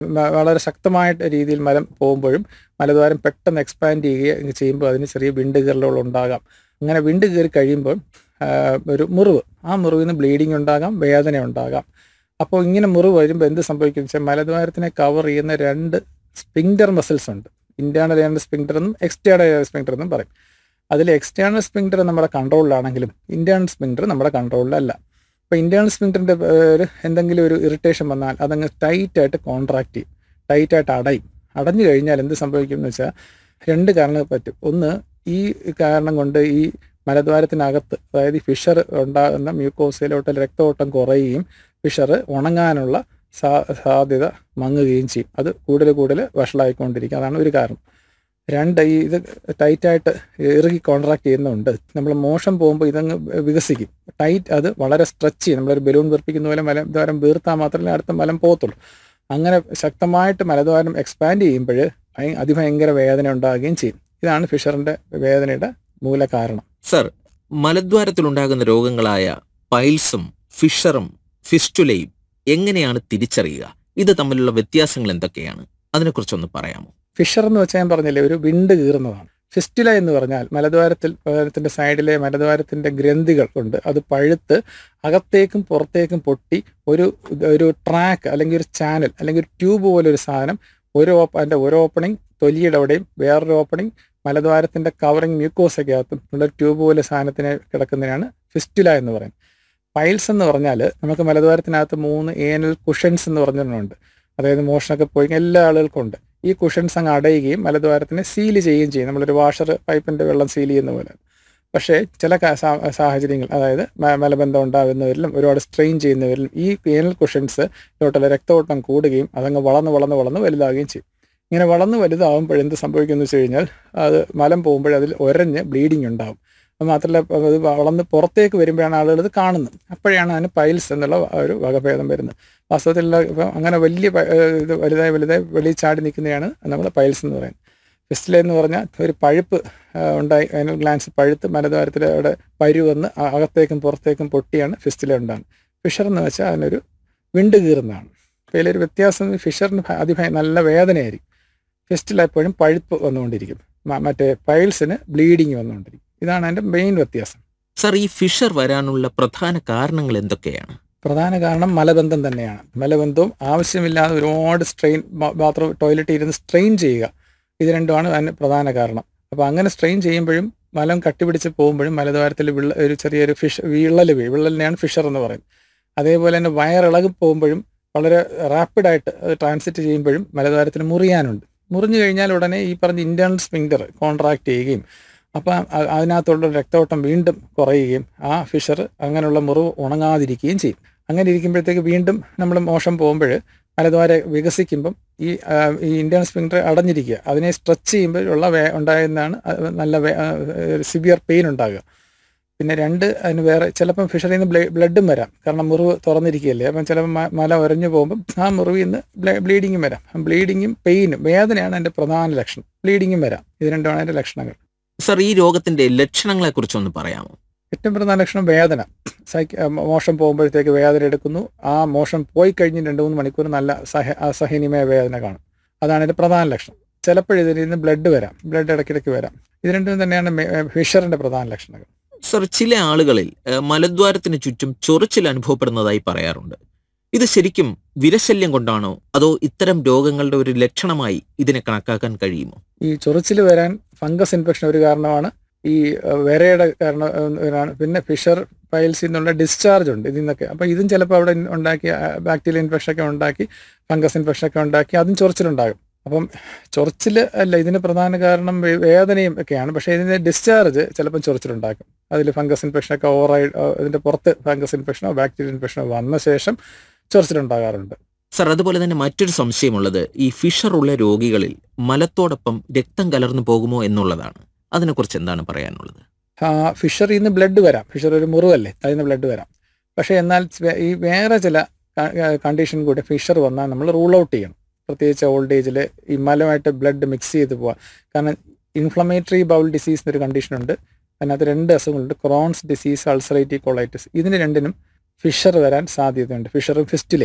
വ- വളരെ ശക്തമായിട്ട് രീതിയിൽ മലം പോകുമ്പോഴും മലദ്വാരം പെട്ടെന്ന് എക്സ്പാൻഡ് ചെയ്യുക ചെയ്യുമ്പോൾ അതിന് ചെറിയ വിണ്ട് കയറലുകൾ ഉണ്ടാകാം അങ്ങനെ വിണ്ട് കയറി കഴിയുമ്പോൾ ആ, ഒരു മുറിവ് ആ മുറിവിൽ നിന്ന് ബ്ലീഡിങ് ഉണ്ടാകാം വേദന ഉണ്ടാകാം അപ്പോൾ ഇങ്ങനെ മുറിവ് വരുമ്പോൾ എന്ത് സംഭവിക്കും വെച്ചാൽ മലദ്വാരത്തിനെ കവർ ചെയ്യുന്ന രണ്ട് സ്പിങ്ഡർ മസിൽസ് ഉണ്ട് ഇന്റേണൽ ഏണൽ സ്പിങ്ഡർ എന്നും എക്സ്റ്റേണൽ ഏണൽ സ്പിങ്ഡർ എന്നും പറയും അതിൽ എക്സ്റ്റേണൽ സ്പിങ്ഡർ നമ്മുടെ കൺട്രോളിലാണെങ്കിലും ഇന്റേണൽ സ്പിങ്ഡർ നമ്മുടെ കൺട്രോളിലല്ല അപ്പോൾ ഇന്റേണൽ സ്പിങ്ഡറിൻ്റെ ഒരു എന്തെങ്കിലും ഒരു ഇറിറ്റേഷൻ വന്നാൽ അതങ്ങ് ടൈറ്റായിട്ട് കോൺട്രാക്ട് ചെയ്യും ടൈറ്റായിട്ട് അടയും അടഞ്ഞു കഴിഞ്ഞാൽ എന്ത് സംഭവിക്കും എന്ന് വെച്ചാൽ രണ്ട് കാരണങ്ങൾ പറ്റും ഒന്ന് ഈ കാരണം കൊണ്ട് ഈ മലദ്വാരത്തിനകത്ത് അതായത് ഈ ഫിഷർ ഉണ്ടാകുന്ന മ്യൂക്കോസയിലോട്ട് രക്തഓട്ടം കുറയുകയും ഫിഷർ ഉണങ്ങാനുള്ള സാ സാധ്യത മങ്ങുകയും ചെയ്യും അത് കൂടുതൽ കൂടുതൽ വഷളായിക്കൊണ്ടിരിക്കും അതാണ് ഒരു കാരണം രണ്ട് ഈ ഇത് ടൈറ്റായിട്ട് ഇറുകി കോൺട്രാക്ട് ചെയ്യുന്നുണ്ട് നമ്മൾ മോശം പോകുമ്പോൾ ഇതങ്ങ് വികസിക്കും ടൈറ്റ് അത് വളരെ സ്ട്രെച്ച് ചെയ്യും നമ്മളൊരു ബലൂൺ വീർപ്പിക്കുന്ന പോലെ മലദ്വാരം വീർത്താൽ മാത്രമേ അടുത്ത മലം പോകത്തുള്ളൂ അങ്ങനെ ശക്തമായിട്ട് മലദ്വാരം എക്സ്പാൻഡ് ചെയ്യുമ്പോൾ ഭയ- അതിഭയങ്കര വേദന ഉണ്ടാകുകയും ചെയ്യും ഇതാണ് ഫിഷറിന്റെ വേദനയുടെ മൂല കാരണം സർ മലദ്വാരത്തിലുണ്ടാകുന്ന രോഗങ്ങളായ പൈൽസും ഫിഷറും ഫിസ്റ്റുലയും എങ്ങനെയാണ് തിരിച്ചറിയുക ഇത് തമ്മിലുള്ള വ്യത്യാസങ്ങൾ എന്തൊക്കെയാണ് അതിനെക്കുറിച്ചൊന്ന് പറയാമോ ഫിഷർ എന്ന് വെച്ചാൽ ഞാൻ പറഞ്ഞില്ലേ ഒരു വിണ്ട് കീറുന്നതാണ് ഫിസ്റ്റുല എന്ന് പറഞ്ഞാൽ മലദ്വാരത്തിൽ മലദ്വാരത്തിന്റെ സൈഡിലെ മലദ്വാരത്തിന്റെ ഗ്രന്ഥികൾ ഉണ്ട് അത് പഴുത്ത് അകത്തേക്കും പുറത്തേക്കും പൊട്ടി ഒരു ഒരു ട്രാക്ക് അല്ലെങ്കിൽ ഒരു ചാനൽ അല്ലെങ്കിൽ ഒരു ട്യൂബ് പോലെ ഒരു സാധനം ഒരു ഓപ്പ അതിന്റെ ഒരു ഓപ്പണിംഗ് തൊലിയുടെ അവിടെയും വേറൊരു ഓപ്പണിംഗ് മലദ്വാരത്തിന്റെ കവറിങ് മ്യൂക്കോസൊക്കെയകത്തും ഉള്ള ട്യൂബ് പോലെ സാധനത്തിന് കിടക്കുന്നതിനാണ് ഫിസ്റ്റുല എന്ന് പറയുന്നത് പൈൽസ് എന്ന് പറഞ്ഞാൽ നമുക്ക് മലദ്വാരത്തിനകത്ത് മൂന്ന് ഏനൽ കുഷൻസ് എന്ന് പറഞ്ഞിട്ടുണ്ട് അതായത് മോഷണമൊക്കെ പോയി എല്ലാ ആളുകൾക്കും ഉണ്ട് ഈ കുഷൻസ് അങ്ങ് അടയുകയും മലദ്വാരത്തിനെ സീൽ ചെയ്യുകയും ചെയ്യും നമ്മളൊരു വാഷർ പൈപ്പിന്റെ വെള്ളം സീൽ ചെയ്യുന്ന പോലെ പക്ഷേ ചില കാ- സാ- സാഹചര്യങ്ങൾ അതായത് മ- മലബന്ധം ഉണ്ടാകുന്നവരിലും ഒരുപാട് സ്ട്രെയിൻ ചെയ്യുന്നവരിലും ഈ ഏനൽ കുഷൻസ് ലോട്ടുള്ള രക്തഓട്ടം കൂടുകയും അതങ്ങ് വളർന്ന് വളർന്ന് വളർന്ന് വലുതാകുകയും ചെയ്യും ഇങ്ങനെ വളർന്ന് വലുതാകുമ്പോൾ എന്ത് സംഭവിക്കുമെന്ന് വെച്ച് കഴിഞ്ഞാൽ അത് മലം പോകുമ്പോൾ അതിൽ ഒരഞ്ഞ് ബ്ലീഡിങ് ഉണ്ടാവും അത് മാത്രമല്ല അത് വളർന്ന് പുറത്തേക്ക് വരുമ്പോഴാണ് ആളുകൾ ഇത് കാണുന്നത് അപ്പോഴാണ് അതിന് പൈൽസ് എന്നുള്ള ഒരു വകഭേദം വരുന്നത് വാസ്തവത്തിൽ ഇപ്പം അങ്ങനെ വലിയ പ- ഏഹ് ഇത് വലുതായി വലുതായി വെളിയിൽ ചാടി നിൽക്കുന്നതാണ് നമ്മൾ പൈൽസ് എന്ന് പറയുന്നത് ഫിസ്റ്റില എന്ന് പറഞ്ഞാൽ ഒരു പഴുപ്പ് ആ, ഉണ്ടായി അതിന് ഗ്ലാൻസ് പഴുത്ത് മലദ്വാരത്തിൽ അവിടെ പരു വന്ന് അ- അകത്തേക്കും പുറത്തേക്കും പൊട്ടിയാണ് ഫിസ്റ്റില ഉണ്ടാകുന്നത് ഫിഷർ എന്ന് വെച്ചാൽ അതിനൊരു വിണ്ട് കീറുന്നതാണ് അപ്പോൾ ഇതിലൊരു വ്യത്യാസം ഫിഷറിന് ഭ- അതിഭയ നല്ല വേദനയായിരിക്കും ഫിസ്റ്റില എപ്പോഴും പഴുപ്പ് വന്നുകൊണ്ടിരിക്കും മ- മറ്റേ പൈൽസിന് ബ്ലീഡിങ് വന്നുകൊണ്ടിരിക്കും ഇതാണ് അതിൻ്റെ മെയിൻ വ്യത്യാസം സർ ഈ ഫിഷർ വരാനുള്ള പ്രധാന കാരണങ്ങൾ എന്തൊക്കെയാണ് പ്രധാന കാരണം മലബന്ധം തന്നെയാണ് മലബന്ധവും ആവശ്യമില്ലാതെ ഒരുപാട് സ്ട്രെയിൻ ബാത്റൂം ടോയ്ലറ്റിൽ ഇരുന്ന് സ്ട്രെയിൻ ചെയ്യുക ഇത് രണ്ടുമാണ് അതിന് പ്രധാന കാരണം അപ്പോൾ അങ്ങനെ സ്ട്രെയിൻ ചെയ്യുമ്പോഴും മലം കട്ടിപിടിച്ച് പോകുമ്പോഴും മലദ്വാരത്തിൽ വിള്ള ഒരു ചെറിയൊരു ഫിഷ് വിള്ളൽ വീഴും വിള്ളലിനെയാണ് ഫിഷർ എന്ന് പറയുന്നത് അതേപോലെ തന്നെ വയറിളകി പോകുമ്പോഴും വളരെ റാപ്പിഡായിട്ട് അത് ട്രാൻസിറ്റ് ചെയ്യുമ്പോഴും മലദ്വാരത്തിന് മുറിയാനുണ്ട് മുറിഞ്ഞു കഴിഞ്ഞാൽ ഉടനെ ഈ പറഞ്ഞ ഇന്റേണൽ സ്പിങ്ഡർ കോൺട്രാക്ട് ചെയ്യുകയും അപ്പം അ- അതിനകത്തുള്ള രക്തോട്ടം വീണ്ടും കുറയുകയും ആ ഫിഷർ അങ്ങനെയുള്ള മുറിവ് ഉണങ്ങാതിരിക്കുകയും ചെയ്യും അങ്ങനെ ഇരിക്കുമ്പോഴത്തേക്ക് വീണ്ടും നമ്മൾ മോശം പോകുമ്പോൾ മലദ്വാര വികസിക്കുമ്പം ഈ ആ, ഈ ഇന്ത്യൻ സ്പിങ്ഡർ അടഞ്ഞിരിക്കുക അതിനെ സ്ട്രെച്ച് ചെയ്യുമ്പോൾ ഉള്ള വേ ഉണ്ടാകുന്നതാണ് അത് നല്ല സിവിയർ പെയിൻ ഉണ്ടാകുക പിന്നെ രണ്ട് അതിന് വേറെ ചിലപ്പം ഫിഷറിൽ നിന്ന് ബ്ലഡും വരാം കാരണം മുറിവ് തുറന്നിരിക്കുകയല്ലേ അപ്പം ചിലപ്പോൾ മ- മല ഉരഞ്ഞു പോകുമ്പം ആ മുറിവിൽ നിന്ന് ബ്ലീഡിങ്ങും വരാം ബ്ലീഡിങ്ങും പെയിനും വേദനയാണ് അതിൻ്റെ പ്രധാന ലക്ഷണം ബ്ലീഡിങ്ങും വരാം ഇത് രണ്ടുമാണ് അതിൻ്റെ ലക്ഷണങ്ങൾ സർ ഈ രോഗത്തിന്റെ ലക്ഷണങ്ങളെക്കുറിച്ചൊന്ന് പറയാമോ ഏറ്റവും പ്രധാന ലക്ഷണം വേദന സൈക്ക് ആ, മോശം പോകുമ്പോഴത്തേക്ക് വേദന എടുക്കുന്നു ആ മോശം പോയി കഴിഞ്ഞ് രണ്ട് മൂന്ന് മണിക്കൂർ നല്ല സഹ അസഹനീയമായ വേദന കാണും അതാണ് ഇതിന്റെ പ്രധാന ലക്ഷണം ചിലപ്പോൾ ഇതിൽ നിന്ന് ബ്ലഡ് വരാം ബ്ലഡ് ഇടയ്ക്കിടയ്ക്ക് വരാം ഇത് രണ്ടും തന്നെയാണ് മെ- ഫിഷറിന്റെ പ്രധാന ലക്ഷണങ്ങൾ സർ ചില ആളുകളിൽ ഏഹ്, മലദ്വാരത്തിന് ചുറ്റും ചൊറിച്ചിൽ അനുഭവപ്പെടുന്നതായി പറയാറുണ്ട് ഇത് ശരിക്കും വിരശല്യം കൊണ്ടാണോ അതോ ഇത്തരം രോഗങ്ങളുടെ ഒരു ലക്ഷണമായി ഇതിനെ കണക്കാക്കാൻ കഴിയുമോ ഈ ചൊറിച്ചിൽ വരാൻ ഫംഗസ് ഇൻഫെക്ഷൻ ഒരു കാരണമാണ് ഈ ആ, വിരയുടെ കാരണം ആ, പിന്നെ ഫിഷർ പൈൽസിൽ നിന്നുള്ള ഡിസ്ചാർജ് ഉണ്ട് ഇതിൽ നിന്നൊക്കെ അപ്പോൾ ഇതും ചിലപ്പോൾ അവിടെ ഉണ്ടാക്കി ബാക്ടീരിയൽ ഇൻഫെക്ഷൻ ഒക്കെ ഉണ്ടാക്കി ഫംഗസ് ഇൻഫെക്ഷൻ ഒക്കെ ഉണ്ടാക്കി അതും ചൊറിച്ചിലുണ്ടാകും അപ്പം ചൊറിച്ചിൽ അല്ല ഇതിന് പ്രധാന കാരണം വേ- വേദനയും ഒക്കെയാണ് പക്ഷേ ഇതിന്റെ ഡിസ്ചാർജ് ചിലപ്പം ചൊറിച്ചിലുണ്ടാക്കും അതിൽ ഫംഗസ് ഇൻഫെക്ഷൻ ഒക്കെ ഓവറായി ഇതിന്റെ പുറത്ത് ഫംഗസ് ഇൻഫെക്ഷനോ ബാക്ടീരിയൽ ഇൻഫെക്ഷനോ വന്ന ശേഷം ചൊറിച്ചിലുണ്ടാകാറുണ്ട് സർ അതുപോലെ തന്നെ മറ്റൊരു സംശയമുള്ളത് ഈ ഫിഷർ ഉള്ള രോഗികളിൽ മലത്തോടൊപ്പം രക്തം കലർന്നു പോകുമോ എന്നുള്ളതാണ് അതിനെക്കുറിച്ച് എന്താണ് പറയാനുള്ളത് ആ, ഫിഷറിൽ നിന്ന് ബ്ലഡ് വരാം ഫിഷർ ഒരു മുറിവല്ലേ അതിൽ നിന്ന് ബ്ലഡ് വരാം പക്ഷേ എന്നാൽ വേ- ഈ വേറെ ചില കണ്ടീഷൻ കൂടി ഫിഷർ വന്നാൽ നമ്മൾ റൂൾ ഔട്ട് ചെയ്യണം പ്രത്യേകിച്ച് ഓൾഡ് ഏജിൽ ഈ മലമായിട്ട് ബ്ലഡ് മിക്സ് ചെയ്ത് പോവാം കാരണം ഇൻഫ്ലമേറ്ററി ബൗൾ ഡിസീസ് എന്നൊരു കണ്ടീഷൻ ഉണ്ട് അതിനകത്ത് രണ്ട് അസുഖങ്ങളുണ്ട് ക്രോൺസ് ഡിസീസ് അൾസറേറ്റീവ് കൊളൈറ്റിസ് ഇതിന് രണ്ടിനും ഫിഷർ വരാൻ സാധ്യതയുണ്ട് ഫിഷറും ഫിസ്റ്റിലെയും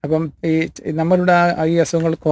അപ്പം ഈ നമ്മളുടെ ആ- ഈ അസുഖങ്ങൾ